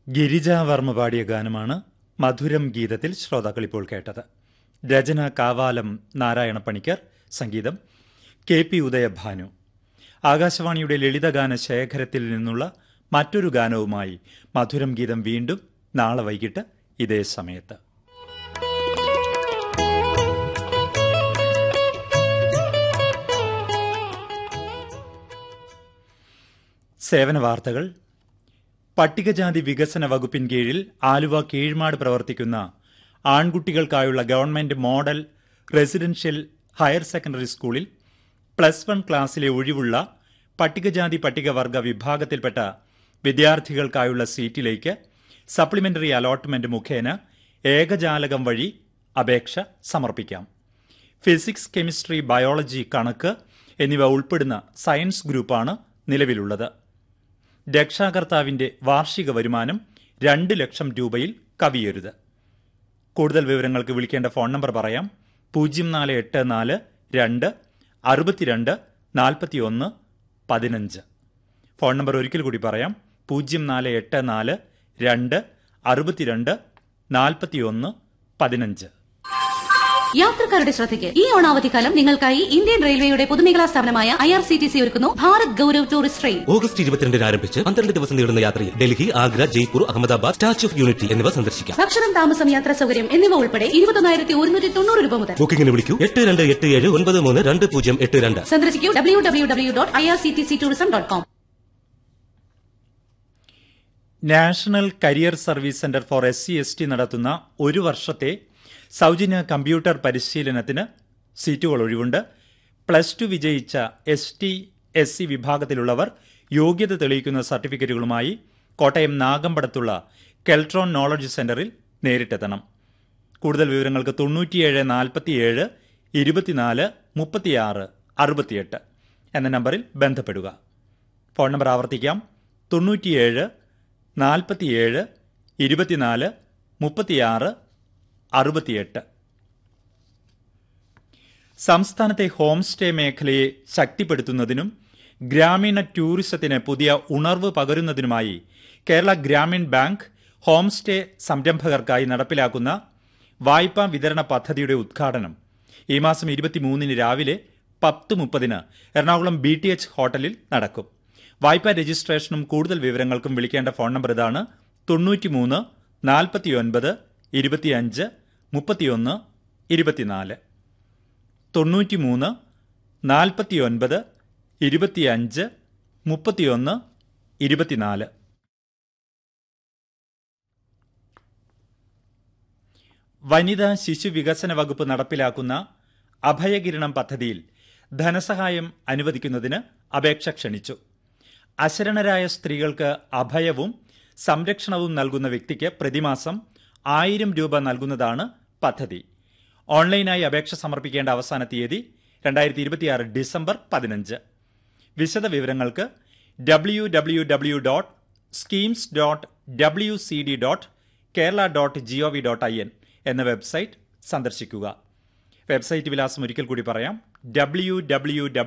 ഗിരിജാവർമ്മ പാടിയ ഗാനമാണ് മധുരം ഗീതത്തിൽ ശ്രോതാക്കൾ ഇപ്പോൾ കേട്ടത് രചന കാവാലം നാരായണ പണിക്കർ സംഗീതം കെ പി ഉദയഭാനു ആകാശവാണിയുടെ ലളിതഗാന ശേഖരത്തിൽ നിന്നുള്ള മറ്റൊരു ഗാനവുമായി മധുരം ഗീതം വീണ്ടും നാളെ വൈകിട്ട് ഇതേ സമയത്ത് സേവന വാർത്തകൾ പട്ടികജാതി വികസന വകുപ്പിൻ കീഴിൽ ആലുവ കീഴ്മാട് പ്രവർത്തിക്കുന്ന ആൺകുട്ടികൾക്കായുള്ള government model residential higher secondary സ്കൂളിൽ പ്ലസ് വൺ ക്ലാസ്സിലെ ഒഴിവുള്ള പട്ടികജാതി പട്ടികവർഗ വിഭാഗത്തിൽപ്പെട്ട വിദ്യാർത്ഥികൾക്കായുള്ള സീറ്റിലേക്ക് സപ്ലിമെന്ററി അലോട്ട്മെന്റ് മുഖേന ഏകജാലകം വഴി അപേക്ഷ സമർപ്പിക്കാം ഫിസിക്സ് കെമിസ്ട്രി ബയോളജി കണക്ക് എന്നിവ ഉൾപ്പെടുന്ന സയൻസ് ഗ്രൂപ്പാണ് നിലവിലുള്ളത് രക്ഷാകർത്താവിന്റെ വാർഷിക വരുമാനം രണ്ട് ലക്ഷം രൂപയിൽ കവിയരുത് കൂടുതൽ വിവരങ്ങൾക്ക് വിളിക്കേണ്ട ഫോൺ നമ്പർ പറയാം പൂജ്യം നാല് എട്ട് നാല് രണ്ട് അറുപത്തിരണ്ട് നാൽപ്പത്തി ഒന്ന് പതിനഞ്ച് ഫോൺ നമ്പർ ഒരിക്കൽ കൂടി പറയാം പൂജ്യം നാല് എട്ട് നാല് രണ്ട് അറുപത്തിരണ്ട് നാൽപ്പത്തി ഒന്ന് പതിനഞ്ച് യാത്രക്കാരുടെ ശ്രദ്ധയ്ക്ക് ഈ ഓണാവധിക്കാലം നിങ്ങൾക്കായി ഇന്ത്യൻ റെയിൽവേയുടെ പൊതുമേഖലാ സ്ഥാപനമായ I R C T C ഒരുക്കുന്നു Bharat Gaurav tourist train August ഇരുപത്തിരണ്ടിന് ആരംഭിച്ച് പന്ത്രണ്ട് ദിവസം നീളുന്ന യാത്രയിൽ Delhi Agra Jaipur Ahmedabad Statue of Unity എന്നിവ സന്ദർശിക്കാം ഭക്ഷണം താമസം യാത്രാ സൗകര്യം എന്നിവ ഉൾപ്പെടെ ഇരുപത്തൊന്നായിരത്തി ഒരുന്നൂറ്റി തൊണ്ണൂറ് രൂപ മുതൽ ബുക്കിംഗിന് വിളിക്കൂ എട്ട് രണ്ട് എട്ട് ഏഴ് ഒൻപത് മൂന്ന് രണ്ട് പൂജ്യം എട്ട് രണ്ട് സന്ദർശിക്കൂ W W W dot I R C T C tourism dot com national career service centre for S C S T നടത്തുന്ന ഒരു വർഷത്തെ സൗജന്യ കമ്പ്യൂട്ടർ പരിശീലനത്തിന് സീറ്റുകൾ ഒഴിവുണ്ട് പ്ലസ് ടു വിജയിച്ച എസ് ടി എസ് സി വിഭാഗത്തിലുള്ളവർ യോഗ്യത തെളിയിക്കുന്ന സർട്ടിഫിക്കറ്റുകളുമായി കോട്ടയം നാഗമ്പടത്തുള്ള കെൽട്രോൺ നോളജ് സെന്ററിൽ നേരിട്ടെത്തണം കൂടുതൽ വിവരങ്ങൾക്ക് തൊണ്ണൂറ്റിയേഴ് നാൽപ്പത്തിയേഴ് ഇരുപത്തിനാല് മുപ്പത്തിയാറ് അറുപത്തിയെട്ട് എന്ന നമ്പറിൽ ബന്ധപ്പെടുക ഫോൺ നമ്പർ ആവർത്തിക്കാം തൊണ്ണൂറ്റിയേഴ് നാൽപ്പത്തിയേഴ് ഇരുപത്തിനാല് മുപ്പത്തിയാറ് അറുപത്തിയെട്ട് സംസ്ഥാനത്തെ ഹോം സ്റ്റേ മേഖലയെ ശക്തിപ്പെടുത്തുന്നതിനും ഗ്രാമീണ ടൂറിസത്തിന് പുതിയ ഉണർവ് പകരുന്നതിനുമായി Kerala Grameen bank home stay സംരംഭകർക്കായി നടപ്പിലാക്കുന്ന വായ്പാ വിതരണ പദ്ധതിയുടെ ഉദ്ഘാടനം ഈ മാസം ഇരുപത്തിമൂന്നിന് രാവിലെ പത്ത് മുപ്പതിന് എറണാകുളം ബി ടി എച്ച് ഹോട്ടലിൽ നടക്കും വായ്പാ രജിസ്ട്രേഷനും കൂടുതൽ വിവരങ്ങൾക്കും വിളിക്കേണ്ട ഫോൺ നമ്പർ ഇതാണ് തൊണ്ണൂറ്റിമൂന്ന് നാൽപ്പത്തിയൊൻപത് ഇരുപത്തിയഞ്ച് മുപ്പത്തിയൊന്ന് ഇരുപത്തിനാല് തൊണ്ണൂറ്റിമൂന്ന് നാൽപ്പത്തിയൊൻപത് ഇരുപത്തിയഞ്ച് മുപ്പത്തിയൊന്ന് ഇരുപത്തിനാല് വനിതാ ശിശു വികസന വകുപ്പ് നടപ്പിലാക്കുന്ന അഭയകിരണം പദ്ധതിയിൽ ധനസഹായം അനുവദിക്കുന്നതിന് അപേക്ഷ ക്ഷണിച്ചു അശരണരായ സ്ത്രീകൾക്ക് അഭയവും സംരക്ഷണവും നൽകുന്ന വ്യക്തിക്ക് പ്രതിമാസം ആയിരം രൂപ നൽകുന്നതാണ് പദ്ധതി ഓൺലൈനായി അപേക്ഷ സമർപ്പിക്കേണ്ട അവസാന തീയതി രണ്ടായിരത്തി ഇരുപത്തിയാറ് ഡിസംബർ പതിനഞ്ച് വിശദ വിവരങ്ങൾക്ക് W W W dot schemes dot W C D dot Kerala dot G O V dot I N എന്ന വെബ്സൈറ്റ് സന്ദർശിക്കുക വെബ്സൈറ്റ് വിലാസം ഒരിക്കൽ കൂടി പറയാം ഡബ്ല്യു ഡബ്ല്യു